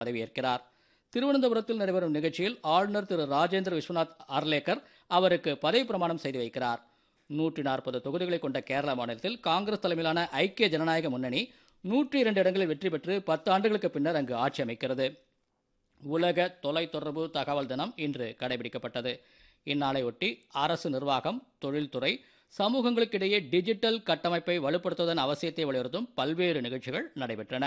பதவியேற்கிறார் திருவனந்தபுரத்தில் நடைபெறும் நிகழ்ச்சியில் ஆளுநர் திரு ராஜேந்திர விஸ்வநாத் அர்லேக்கர் அவருக்கு பதவி பிரமாணம் செய்து வைக்கிறார் நூற்றி நாற்பது தொகுதிகளை கொண்ட கேரள மாநிலத்தில் காங்கிரஸ் தலைமையிலான ஐக்கிய ஜனநாயக முன்னணி நூற்றி இரண்டு இடங்களில் வெற்றி பெற்று பத்து ஆண்டுகளுக்கு பின்னர் அங்கு ஆட்சி அமைக்கிறது உலக தொலைத்தொடர்பு தகவல் தினம் இன்று கடைபிடிக்கப்பட்டது இந்நாளையொட்டி அரசு நிர்வாகம் தொழில்துறை சமூகங்களுக்கிடையே டிஜிட்டல் கட்டமைப்பை வலுப்படுத்துவதன் அவசியத்தை வலியுறுத்தும் பல்வேறு நிகழ்ச்சிகள் நடைபெற்றன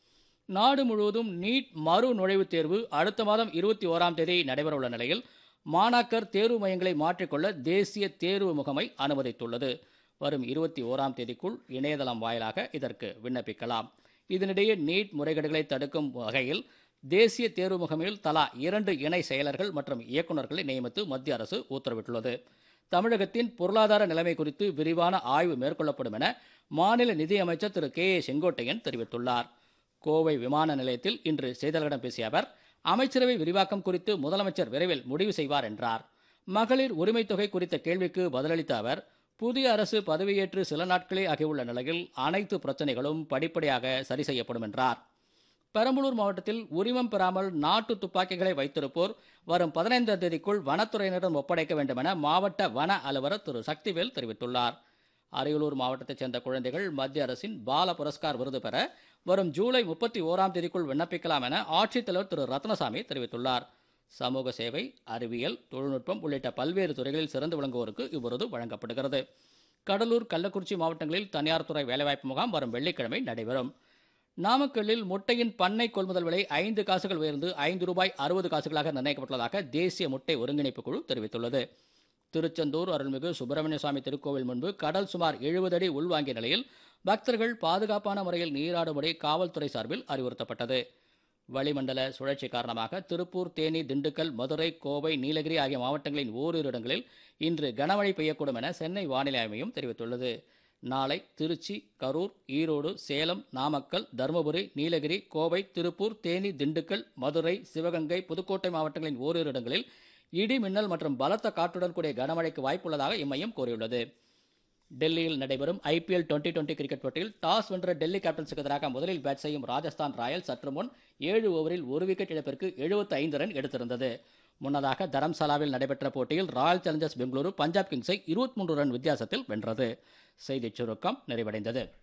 நாடு முழுவதும் நீட் மறு நுழைவுத் தேர்வு அடுத்த மாதம் இருபத்தி ஓராம் தேதி நடைபெறவுள்ள நிலையில் மாணாக்கர் தேர்வு மையங்களை மாற்றிக்கொள்ள தேசிய தேர்வு முகமை அனுமதித்துள்ளது வரும் இருபத்தி ஓராம் தேதிக்குள் இணையதளம் வாயிலாக இதற்கு விண்ணப்பிக்கலாம் இதனிடையே நீட் முறைகேடுகளை தடுக்கும் வகையில் தேசிய தேர்வு முகமையில் தலா இரண்டு இணை செயலர்கள் மற்றும் இயக்குநர்களை நியமித்து மத்திய அரசு உத்தரவிட்டுள்ளது தமிழகத்தின் பொருளாதார நிலைமை குறித்து விரிவான ஆய்வு மேற்கொள்ளப்படும் என மாநில நிதியமைச்சர் திரு கே ஏ செங்கோட்டையன் தெரிவித்துள்ளார் கோவை விமான நிலையத்தில் இன்று செய்தியாளர்களிடம் பேசிய அவர் அமைச்சரவை விரிவாக்கம் குறித்து முதலமைச்சர் விரைவில் முடிவு செய்வார் என்றார் மகளிர் உரிமைத் தொகை குறித்த கேள்விக்கு பதிலளித்த அவர் புதிய அரசு பதவியேற்று சில நாட்களே ஆகியுள்ள நிலையில் அனைத்து பிரச்சனைகளும் படிப்படியாக சரி செய்யப்படும் என்றார் பெரம்பலூர் மாவட்டத்தில் உரிமம் பெறாமல் நாட்டு துப்பாக்கிகளை வைத்திருப்போர் வரும் பதினைந்தாம் தேதிக்குள் வனத்துறையினரிடம் ஒப்படைக்க வேண்டும் என மாவட்ட வன அலுவலர் திரு சக்திவேல் தெரிவித்துள்ளார் அரியலூர் மாவட்டத்தைச் சேர்ந்த குழந்தைகள் மத்திய அரசின் பால புரஸ்கார் விருது பெற வரும் ஜூலை முப்பத்தி ஓராம் தேதிக்குள் விண்ணப்பிக்கலாம் என ஆட்சித்தலைவர் திரு ரத்னசாமி தெரிவித்துள்ளார் சமூக சேவை அறிவியல் தொழில்நுட்பம் உள்ளிட்ட பல்வேறு துறைகளில் சிறந்து விளங்குவோருக்கு இவ்விருது வழங்கப்படுகிறது கடலூர் கள்ளக்குறிச்சி மாவட்டங்களில் தனியார் துறை வேலைவாய்ப்பு முகாம் வரும் வெள்ளிக்கிழமை நடைபெறும் நாமக்கல்லில் முட்டையின் பண்ணை கொள்முதல் விலை ஐந்து காசுகள் உயர்ந்து ஐந்து ரூபாய் அறுபது காசுகளாக நிர்ணயிக்கப்பட்டுள்ளதாக தேசிய முட்டை ஒருங்கிணைப்பு குழு தெரிவித்துள்ளது திருச்செந்தூர் அருள்மிகு சுப்பிரமணிய சுவாமி திருக்கோவில் முன்பு கடல் சுமார் எழுபது அடி உள்வாங்கிய நிலையில் பக்தர்கள் பாதுகாப்பான முறையில் நீராடும்படி காவல்துறை சார்பில் அறிவுறுத்தப்பட்டது வளிமண்டல சுழற்சி காரணமாக திருப்பூர் தேனி திண்டுக்கல் மதுரை கோவை நீலகிரி ஆகிய மாவட்டங்களின் ஓரிரு இடங்களில் இன்று கனமழை பெய்யக்கூடும் என சென்னை வானிலை ஆய்வு மையம் தெரிவித்துள்ளது நாளை திருச்சி கரூர் ஈரோடு சேலம் நாமக்கல் தருமபுரி நீலகிரி கோவை திருப்பூர் தேனி திண்டுக்கல் மதுரை சிவகங்கை புதுக்கோட்டை மாவட்டங்களின் ஓரிரு இடங்களில் இடி மின்னல் மற்றும் பலத்த காற்றுடன் கூடிய கனமழைக்கு வாய்ப்புள்ளதாக இம்மையம் கூறியுள்ளது டெல்லியில் நடைபெறும் ஐபிஎல் டுவெண்டி டுவெண்டி கிரிக்கெட் போட்டியில் டாஸ் வென்ற டெல்லி கேப்டன்ஸுக்கு எதிராக முதலில் பேட் செய்யும் ராஜஸ்தான் ராயல்ஸ் சற்று முன் ஏழு ஓவரில் ஒரு விக்கெட் இழப்பிற்கு எழுபத்தி ஐந்து ரன் எடுத்திருந்தது முன்னதாக தரம்சாலாவில் நடைபெற்ற போட்டியில் ராயல் சேலஞ்சர்ஸ் பெங்களூரு பஞ்சாப் கிங்ஸை இருபத்தி மூன்று ரன் வித்தியாசத்தில் வென்றது செய்திச் சுருக்கம் நிறைவடைந்தது